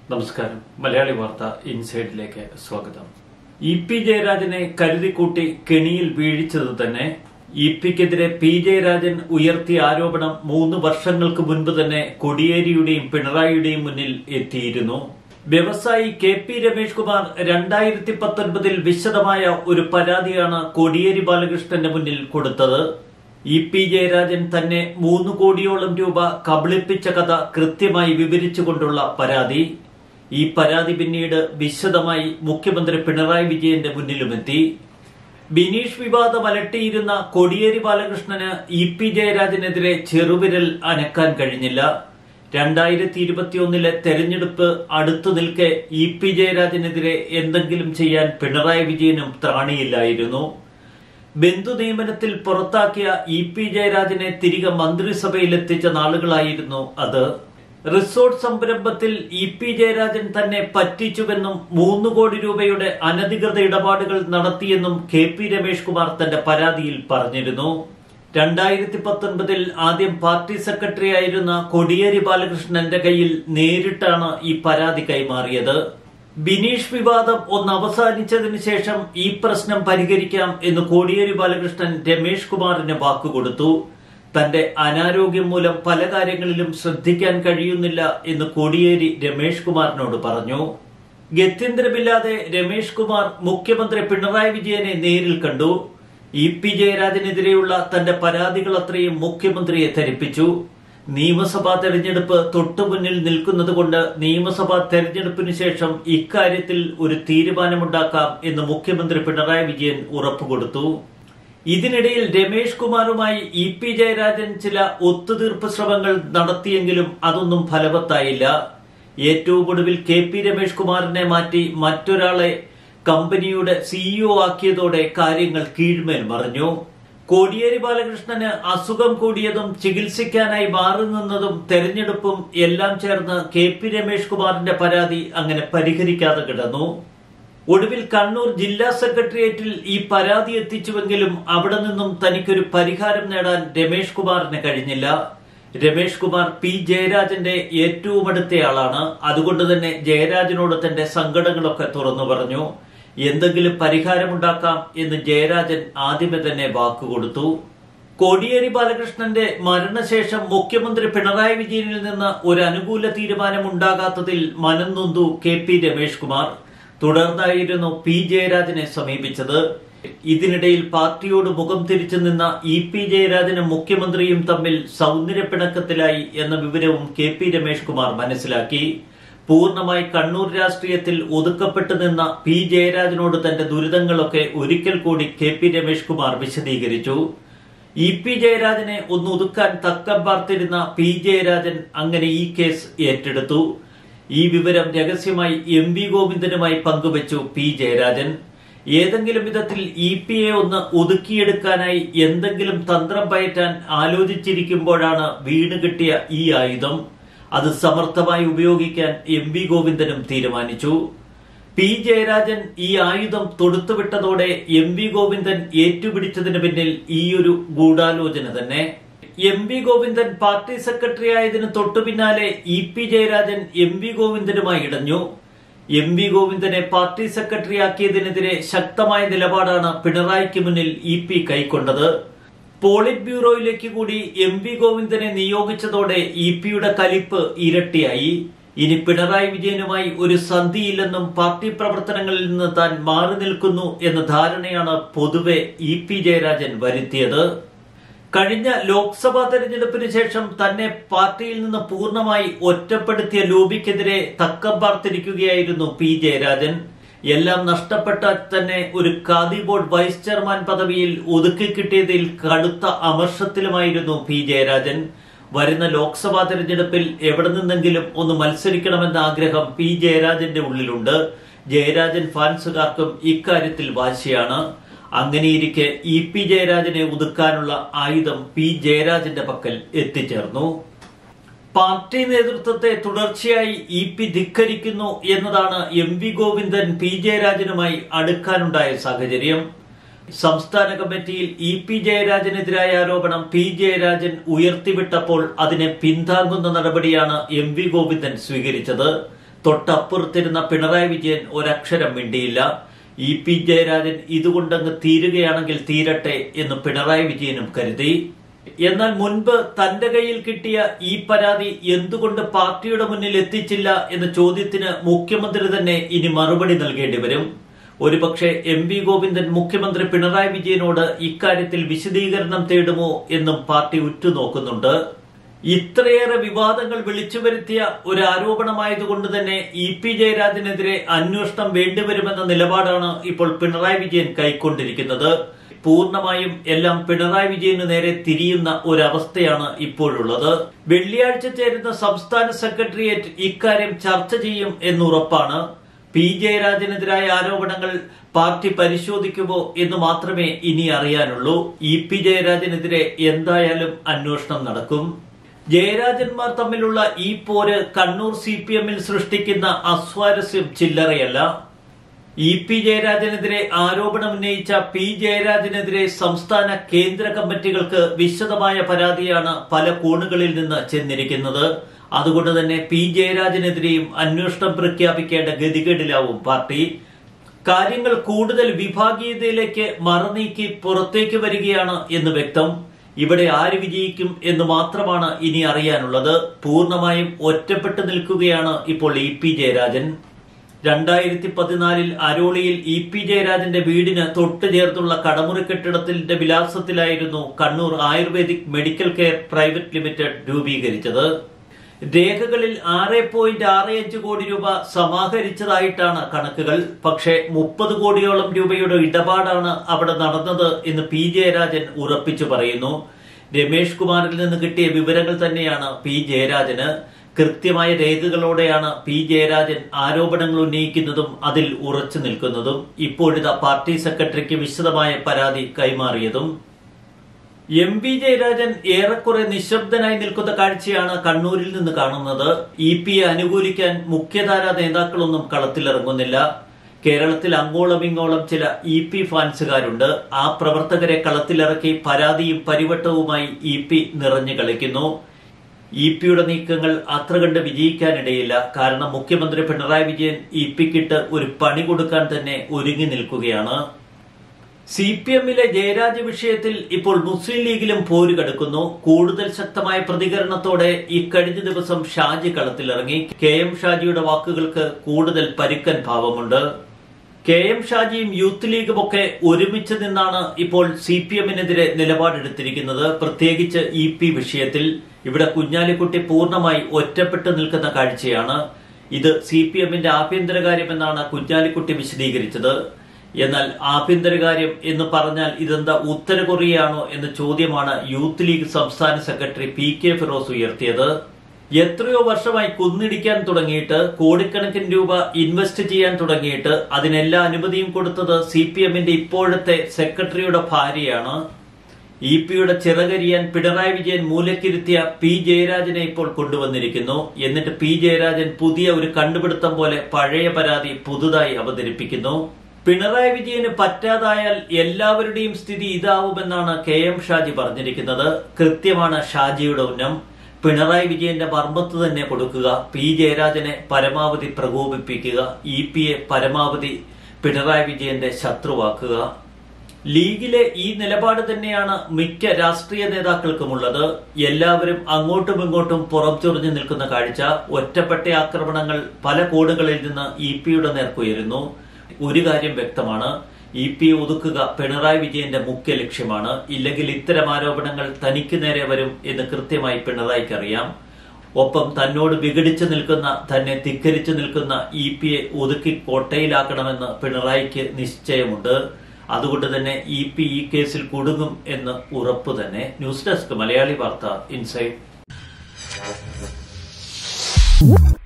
നമസ്കാരം മലയാളി വാർത്ത ഇൻസൈഡിലേക്ക് സ്വാഗതം ഇ പി ജയരാജനെ കരുതിക്കൂട്ടി കെണിയിൽ വീഴിച്ചത് തന്നെ ഇ പിക്കെതിരെ പി ജയരാജൻ ഉയർത്തിയ ആരോപണം മൂന്ന് വർഷങ്ങൾക്ക് മുൻപ് തന്നെ കൊടിയേരിയുടെയും പിണറായിയുടെയും മുന്നിൽ എത്തിയിരുന്നു വ്യവസായി കെ പി രമേഷ് കുമാർ രണ്ടായിരത്തി പത്തൊൻപതിൽ വിശദമായ ഒരു പരാതിയാണ് കോടിയേരി ബാലകൃഷ്ണന്റെ മുന്നിൽ കൊടുത്തത് ഇ പി ജയരാജൻ തന്നെ മൂന്ന് കോടിയോളം രൂപ കബളിപ്പിച്ച കഥ കൃത്യമായി വിവരിച്ചുകൊണ്ടുള്ള പരാതി ഈ പരാതി പിന്നീട് വിശദമായി മുഖ്യമന്ത്രി പിണറായി വിജയന്റെ മുന്നിലുമെത്തി ബിനീഷ് വിവാദം അലട്ടിയിരുന്ന കോടിയേരി ബാലകൃഷ്ണന് ഇ പി ജയരാജനെതിരെ ചെറുവിരൽ അനക്കാൻ കഴിഞ്ഞില്ല രണ്ടായിരത്തി ഇരുപത്തിയൊന്നിലെ തെരഞ്ഞെടുപ്പ് അടുത്തു നിൽക്കെ ഇ പി ജയരാജനെതിരെ എന്തെങ്കിലും ചെയ്യാൻ പിണറായി വിജയനും ത്രാണിയില്ലായിരുന്നു ബന്ധു നിയമനത്തിൽ പുറത്താക്കിയ ഇ പി ജയരാജനെ തിരികെ മന്ത്രിസഭയിലെത്തിച്ച നാളുകളായിരുന്നു അത് റിസോർട്ട് സംരംഭത്തിൽ ഇ പി ജയരാജൻ തന്നെ പറ്റിച്ചുവെന്നും മൂന്ന് കോടി രൂപയുടെ അനധികൃത ഇടപാടുകൾ നടത്തിയെന്നും കെ പി രമേഷ് കുമാർ തന്റെ പരാതിയിൽ പറഞ്ഞിരുന്നു രണ്ടായിരത്തി പത്തൊൻപതിൽ ആദ്യം പാർട്ടി സെക്രട്ടറി ആയിരുന്ന കൊടിയേരി ബാലകൃഷ്ണന്റെ കയ്യിൽ നേരിട്ടാണ് ഈ പരാതി കൈമാറിയത് ബിനീഷ് വിവാദം ഒന്ന് അവസാനിച്ചതിന് ശേഷം ഈ പ്രശ്നം പരിഹരിക്കാം എന്ന് കോടിയേരി ബാലകൃഷ്ണൻ രമേഷ് കുമാറിന് വാക്കുകൊടുത്തു തന്റെ അനാരോഗ്യം മൂലം പല കാര്യങ്ങളിലും ശ്രദ്ധിക്കാൻ കഴിയുന്നില്ല എന്ന് കോടിയേരി രമേഷ് കുമാറിനോട് പറഞ്ഞു ഗത്യന്തരമില്ലാതെ രമേഷ് കുമാർ മുഖ്യമന്ത്രി പിണറായി വിജയനെ നേരിൽ കണ്ടു ഇ പി ജയരാജനെതിരെയുള്ള തന്റെ പരാതികൾ അത്രയും മുഖ്യമന്ത്രിയെ ധരിപ്പിച്ചു നിയമസഭാ തെരഞ്ഞെടുപ്പ് തൊട്ടുമുന്നിൽ നിൽക്കുന്നതുകൊണ്ട് നിയമസഭാ തെരഞ്ഞെടുപ്പിന് ശേഷം ഇക്കാര്യത്തിൽ ഒരു തീരുമാനമുണ്ടാക്കാം എന്ന് മുഖ്യമന്ത്രി പിണറായി വിജയൻ ഉറപ്പുകൊടുത്തു ഇതിനിടയിൽ രമേഷ് കുമാറുമായി ഇ പി ജയരാജൻ ചില ഒത്തുതീർപ്പ് ശ്രമങ്ങൾ നടത്തിയെങ്കിലും അതൊന്നും ഫലവത്തായില്ല ഏറ്റവും ഒടുവിൽ കെ പി രമേഷ് കുമാറിനെ മാറ്റി മറ്റൊരാളെ കമ്പനിയുടെ സിഇഒ ആക്കിയതോടെ കാര്യങ്ങൾ കീഴ്മേൽ മറിഞ്ഞു കോടിയേരി ബാലകൃഷ്ണന് അസുഖം കൂടിയതും ചികിത്സിക്കാനായി മാറി നിന്നതും തെരഞ്ഞെടുപ്പും എല്ലാം ചേർന്ന് കെ പി രമേഷ് കുമാറിന്റെ പരാതി അങ്ങനെ പരിഹരിക്കാതെ കിടന്നു ഒടുവിൽ കണ്ണൂർ ജില്ലാ സെക്രട്ടേറിയറ്റിൽ ഈ പരാതി എത്തിച്ചുവെങ്കിലും അവിടെ നിന്നും തനിക്കൊരു പരിഹാരം നേടാൻ രമേഷ് കുമാറിന് കഴിഞ്ഞില്ല രമേഷ് കുമാർ പി ജയരാജന്റെ ഏറ്റവും അടുത്തയാളാണ് അതുകൊണ്ട് തന്നെ ജയരാജനോട് തന്റെ സങ്കടങ്ങളൊക്കെ തുറന്നു പറഞ്ഞു എന്തെങ്കിലും പരിഹാരമുണ്ടാക്കാം എന്ന് ജയരാജൻ ആദ്യമേ തന്നെ വാക്കുകൊടുത്തു കോടിയേരി ബാലകൃഷ്ണന്റെ മരണശേഷം മുഖ്യമന്ത്രി പിണറായി വിജയനിൽ നിന്ന് ഒരു അനുകൂല തീരുമാനം ഉണ്ടാകാത്തതിൽ മനം നൊന്തു കെ പി രമേഷ് കുമാർ തുടർന്നായിരുന്നു പി ജയരാജനെ സമീപിച്ചത് ഇതിനിടയിൽ പാർട്ടിയോട് മുഖം തിരിച്ചു നിന്ന ഇ പി ജയരാജനും മുഖ്യമന്ത്രിയും തമ്മിൽ സൗന്ദര്യപ്പിണക്കത്തിലായി എന്ന വിവരവും കെ പി രമേഷ് കുമാർ മനസ്സിലാക്കി പൂർണ്ണമായി കണ്ണൂർ രാഷ്ട്രീയത്തിൽ ഒതുക്കപ്പെട്ടു നിന്ന പി ജയരാജനോട് തന്റെ ദുരിതങ്ങളൊക്കെ ഒരിക്കൽ കൂടി കെ പി രമേഷ് കുമാർ വിശദീകരിച്ചു ഇ പി ജയരാജനെ ഒന്ന് ഒതുക്കാൻ തക്കം പാർത്തിരുന്ന പി ജയരാജൻ അങ്ങനെ ഈ കേസ് ഏറ്റെടുത്തു ഈ വിവരം രഹസ്യമായി എം വി ഗോവിന്ദനുമായി പങ്കുവച്ചു പി ജയരാജൻ ഏതെങ്കിലും വിധത്തിൽ ഇ പി എ ഒന്ന് ഒതുക്കിയെടുക്കാനായി എന്തെങ്കിലും തന്ത്രം പയറ്റാൻ ആലോചിച്ചിരിക്കുമ്പോഴാണ് വീണ് കിട്ടിയ ഈ ആയുധം അത് സമർത്ഥമായി ഉപയോഗിക്കാൻ എം വി ഗോവിന്ദനും തീരുമാനിച്ചു പി ജയരാജൻ ഈ ആയുധം തൊടുത്തുവിട്ടതോടെ എം വി ഗോവിന്ദൻ ഏറ്റുപിടിച്ചതിന് പിന്നിൽ ഈയൊരു ഗൂഢാലോചന തന്നെ M V Govindan party secretary ആയതിന് തൊട്ടു പിന്നാലെ E P Jayarajan M V ഗോവിന്ദനുമായി ഇടഞ്ഞു എം വി ഗോവിന്ദനെ പാർട്ടി സെക്രട്ടറി ആക്കിയതിനെതിരെ ശക്തമായ നിലപാടാണ് പിണറായിക്ക് മുന്നിൽ ഇ പി കൈക്കൊണ്ടത് പോളിറ്റ് ബ്യൂറോയിലേക്ക് കൂടി എം വി ഗോവിന്ദനെ നിയോഗിച്ചതോടെ ഇ പിയുടെ കലിപ്പ് ഇരട്ടിയായി ഇനി പിണറായി വിജയനുമായി ഒരു സന്ധിയില്ലെന്നും പാർട്ടി പ്രവർത്തനങ്ങളിൽ നിന്ന് താൻ മാറി നിൽക്കുന്നു എന്ന ധാരണയാണ് പൊതുവെ ഇ പി ജയരാജൻ വരുത്തിയത് കഴിഞ്ഞ ലോക്സഭാ തെരഞ്ഞെടുപ്പിന് ശേഷം തന്നെ പാർട്ടിയിൽ നിന്ന് പൂർണ്ണമായി ഒറ്റപ്പെടുത്തിയ ലോബിക്കെതിരെ തക്കം പാർത്തിരിക്കുകയായിരുന്നു പി ജയരാജൻ എല്ലാം നഷ്ടപ്പെട്ട തന്നെ ഒരു ഖാദി ബോർഡ് വൈസ് ചെയർമാൻ പദവിയിൽ ഒതുക്കി കിട്ടിയതിൽ കടുത്ത അമർഷത്തിലുമായിരുന്നു പി ജയരാജൻ വരുന്ന ലോക്സഭാ തെരഞ്ഞെടുപ്പിൽ എവിടെ നിന്നെങ്കിലും ഒന്ന് മത്സരിക്കണമെന്ന ആഗ്രഹം പി ജയരാജന്റെ ഉള്ളിലുണ്ട് ജയരാജൻ ഫാൻസുകാർക്കും ഇക്കാര്യത്തിൽ വാശിയാണ് അങ്ങനെയിരിക്കെ ഇ പി ജയരാജനെ ഒതുക്കാനുള്ള ആയുധം പി ജയരാജന്റെ പക്കൽ എത്തിച്ചേർന്നു പാർട്ടി നേതൃത്വത്തെ തുടർച്ചയായി ഇ പി ധിക്കരിക്കുന്നു എന്നതാണ് എം വി ഗോവിന്ദൻ പി ജയരാജനുമായി അടുക്കാനുണ്ടായ സാഹചര്യം സംസ്ഥാന കമ്മിറ്റിയിൽ ഇ പി ജയരാജനെതിരായ ആരോപണം പി ജയരാജൻ ഉയർത്തിവിട്ടപ്പോൾ അതിനെ പിന്താങ്ങുന്ന നടപടിയാണ് എം വി ഗോവിന്ദൻ സ്വീകരിച്ചത് തൊട്ടപ്പുറത്തിരുന്ന പിണറായി വിജയൻ ഒരക്ഷരം മിണ്ടിയില്ല ഇ പി ജയരാജൻ ഇതുകൊണ്ടങ്ങ് തീരുകയാണെങ്കിൽ തീരട്ടെ എന്ന് പിണറായി വിജയനും കരുതി എന്നാൽ മുൻപ് തന്റെ കയ്യിൽ കിട്ടിയ ഈ പരാതി എന്തുകൊണ്ട് പാർട്ടിയുടെ മുന്നിൽ എത്തിച്ചില്ല എന്ന ചോദ്യത്തിന് മുഖ്യമന്ത്രി തന്നെ ഇനി മറുപടി നൽകേണ്ടി വരും ഒരുപക്ഷെ എം വി ഗോവിന്ദൻ മുഖ്യമന്ത്രി പിണറായി വിജയനോട് ഇക്കാര്യത്തിൽ വിശദീകരണം തേടുമോ എന്നും പാർട്ടി ഉറ്റുനോക്കുന്നുണ്ട് ഇത്രയേറെ വിവാദങ്ങൾ വിളിച്ചു വരുത്തിയ ഒരു ആരോപണമായതുകൊണ്ട് തന്നെ ഇ പി ജയരാജനെതിരെ അന്വേഷണം വേണ്ടിവരുമെന്ന നിലപാടാണ് ഇപ്പോൾ പിണറായി വിജയൻ കൈക്കൊണ്ടിരിക്കുന്നത് പൂർണ്ണമായും എല്ലാം പിണറായി വിജയന് നേരെ തിരിയുന്ന ഒരവസ്ഥയാണ് ഇപ്പോഴുള്ളത് വെള്ളിയാഴ്ച ചേരുന്ന സംസ്ഥാന സെക്രട്ടേറിയറ്റ് ഇക്കാര്യം ചർച്ച ചെയ്യും എന്നുറപ്പാണ് പി ജയരാജനെതിരായ ആരോപണങ്ങൾ പാർട്ടി പരിശോധിക്കുമോ എന്ന് മാത്രമേ ഇനി അറിയാനുള്ളൂ ഇ പി ജയരാജനെതിരെ എന്തായാലും അന്വേഷണം നടക്കും ജയരാജന്മാർ തമ്മിലുള്ള ഈ പോര് കണ്ണൂർ സി പി എമ്മിൽ സൃഷ്ടിക്കുന്ന അസ്വാരസ്യം ചില്ലറയല്ല ഇ പി ജയരാജനെതിരെ ആരോപണം ഉന്നയിച്ച പി ജയരാജനെതിരെ സംസ്ഥാന കേന്ദ്ര കമ്മിറ്റികൾക്ക് വിശദമായ പരാതിയാണ് പല കോണുകളിൽ നിന്ന് ചെന്നിരിക്കുന്നത് അതുകൊണ്ട് തന്നെ പി ജയരാജനെതിരെയും അന്വേഷണം പ്രഖ്യാപിക്കേണ്ട ഗതികേടിലാവും പാർട്ടി കാര്യങ്ങൾ കൂടുതൽ വിഭാഗീയതയിലേക്ക് മറനീക്കി പുറത്തേക്ക് വരികയാണ് എന്ന് വ്യക്തം ഇവിടെ ആര് വിജയിക്കും എന്ന് മാത്രമാണ് ഇനി അറിയാനുള്ളത് പൂർണ്ണമായും ഒറ്റപ്പെട്ടു നിൽക്കുകയാണ് ഇപ്പോൾ ഇ പി ജയരാജൻ രണ്ടായിരത്തി പതിനാലിൽ അരോളിയിൽ ഇ പി ജയരാജന്റെ വീടിന് തൊട്ടു ചേർത്തുള്ള കടമുറി കെട്ടിടത്തിന്റെ വിലാസത്തിലായിരുന്നു Kannur ayurvedic medical care private limited രൂപീകരിച്ചത് രേഖകളിൽ ആറ് പോയിന്റ് ആറ് അഞ്ച് കോടി രൂപ സമാഹരിച്ചതായിട്ടാണ് കണക്കുകൾ പക്ഷേ മുപ്പത് കോടിയോളം രൂപയുടെ ഇടപാടാണ് അവിടെ നടന്നത് എന്ന് പി ജയരാജൻ ഉറപ്പിച്ചു പറയുന്നു രമേഷ് കുമാറിൽ നിന്ന് കിട്ടിയ വിവരങ്ങൾ തന്നെയാണ് പി ജയരാജന് കൃത്യമായ രേഖകളോടെയാണ് പി ജയരാജൻ ആരോപണങ്ങൾ ഉന്നയിക്കുന്നതും അതിൽ ഉറച്ചു നിൽക്കുന്നതും ഇപ്പോഴിതാ പാർട്ടി സെക്രട്ടറിക്ക് വിശദമായ പരാതി കൈമാറിയതും എം വി ജയരാജൻ ഏറെക്കുറെ നിശബ്ദനായി നിൽക്കുന്ന കാഴ്ചയാണ് കണ്ണൂരിൽ നിന്ന് കാണുന്നത് ഇ പിയെ അനുകൂലിക്കാൻ മുഖ്യധാരാ നേതാക്കളൊന്നും കളത്തിലിറങ്ങുന്നില്ല കേരളത്തിൽ അങ്ങോളം ഇങ്ങോളം ചില ഇ പി ഫാൻസുകാരുണ്ട് ആ പ്രവർത്തകരെ കളത്തിലിറക്കി പരാതിയും പരിവട്ടവുമായി ഇ പി നിറഞ്ഞു കളിക്കുന്നു ഇ പിയുടെ നീക്കങ്ങൾ അത്ര കണ്ട് വിജയിക്കാനിടയില്ല കാരണം മുഖ്യമന്ത്രി പിണറായി വിജയൻ ഇ പിക്കിട്ട് ഒരു പണി കൊടുക്കാൻ തന്നെ ഒരുങ്ങി നിൽക്കുകയാണ് സി പി എമ്മിലെ ജയരാജ വിഷയത്തിൽ ഇപ്പോൾ മുസ്ലിം ലീഗിലും പോര് കടുക്കുന്നു കൂടുതൽ ശക്തമായ പ്രതികരണത്തോടെ ഇക്കഴിഞ്ഞ ദിവസം ഷാജി കളത്തിലിറങ്ങി കെ എം ഷാജിയുടെ വാക്കുകൾക്ക് കൂടുതൽ പരുക്കൻ ഭാവമുണ്ട് കെ എം ഷാജിയും യൂത്ത് ലീഗും ഒക്കെ ഒരുമിച്ച് നിന്നാണ് ഇപ്പോൾ സി പി എമ്മിനെതിരെ നിലപാടെടുത്തിരിക്കുന്നത് പ്രത്യേകിച്ച് ഇ പി വിഷയത്തിൽ ഇവിടെ കുഞ്ഞാലിക്കുട്ടി പൂർണ്ണമായി ഒറ്റപ്പെട്ടു നിൽക്കുന്ന കാഴ്ചയാണ് ഇത് സി പി എമ്മിന്റെ ആഭ്യന്തരകാര്യമെന്നാണ് കുഞ്ഞാലിക്കുട്ടി വിശദീകരിച്ചത് എന്നാൽ ആഭ്യന്തരകാര്യം എന്ന് പറഞ്ഞാൽ ഇതെന്താ ഉത്തര കൊറിയയാണോ എന്ന ചോദ്യമാണ് യൂത്ത് ലീഗ് സംസ്ഥാന സെക്രട്ടറി പി കെ ഫിറോസ് ഉയർത്തിയത് എത്രയോ വർഷമായി കുന്നിടിക്കാൻ തുടങ്ങിയിട്ട് കോടിക്കണക്കിന് രൂപ ഇൻവെസ്റ്റ് ചെയ്യാൻ തുടങ്ങിയിട്ട് അതിനെല്ലാ അനുമതിയും കൊടുത്തത് സി പി എമ്മിന്റെ ഇപ്പോഴത്തെ സെക്രട്ടറിയുടെ ഭാര്യയാണ് ഇ പിയുടെ ചിറകരിയാൻ പിണറായി വിജയൻ മൂലക്കിരുത്തിയ പി ജയരാജനെ ഇപ്പോൾ കൊണ്ടുവന്നിരിക്കുന്നു എന്നിട്ട് പി ജയരാജൻ പുതിയ ഒരു കണ്ടുപിടുത്തം പോലെ പഴയ പരാതി പുതുതായി അവതരിപ്പിക്കുന്നു പിണറായി വിജയന് പറ്റാതായാൽ എല്ലാവരുടെയും സ്ഥിതി ഇതാവുമെന്നാണ് കെ എം ഷാജി പറഞ്ഞിരിക്കുന്നത് കൃത്യമാണ് ഷാജിയുടെ ഉന്നം പിണറായി വിജയന്റെ മർമ്മത്ത് തന്നെ കൊടുക്കുക പി ജയരാജനെ പരമാവധി പ്രകോപിപ്പിക്കുക ഇ പിയെ പരമാവധി പിണറായി വിജയന്റെ ശത്രുവാക്കുക ലീഗിലെ ഈ നിലപാട് തന്നെയാണ് മിക്ക രാഷ്ട്രീയ നേതാക്കൾക്കുമുള്ളത് എല്ലാവരും അങ്ങോട്ടും ഇങ്ങോട്ടും പുറംചൊറിഞ്ഞു നിൽക്കുന്ന കാഴ്ച ഒറ്റപ്പെട്ട ആക്രമണങ്ങൾ പല കോണുകളിൽ നിന്ന് ഇ പിയുടെ നേർക്കുയരുന്നു ഒരു കാര്യം വ്യക്തമാണ് ഇ പി ഒതുക്കുക പിണറായി വിജയന്റെ മുഖ്യ ലക്ഷ്യമാണ് ഇല്ലെങ്കിൽ ഇത്തരം ആരോപണങ്ങൾ തനിക്ക് നേരെ വരും എന്ന് കൃത്യമായി പിണറായിക്ക് അറിയാം ഒപ്പം തന്നോട് വിഘടിച്ചു നിൽക്കുന്ന തന്നെ ധിക്കരിച്ചു നിൽക്കുന്ന ഇ പിയെ ഒതുക്കി കോട്ടയിലാക്കണമെന്ന് പിണറായിക്ക് നിശ്ചയമുണ്ട് അതുകൊണ്ട് തന്നെ ഇ പി ഈ കേസിൽ കുടുങ്ങും എന്ന് ഉറപ്പ് തന്നെ ന്യൂസ് ഡെസ്ക് മലയാളി വാർത്ത ഇൻസൈഡ്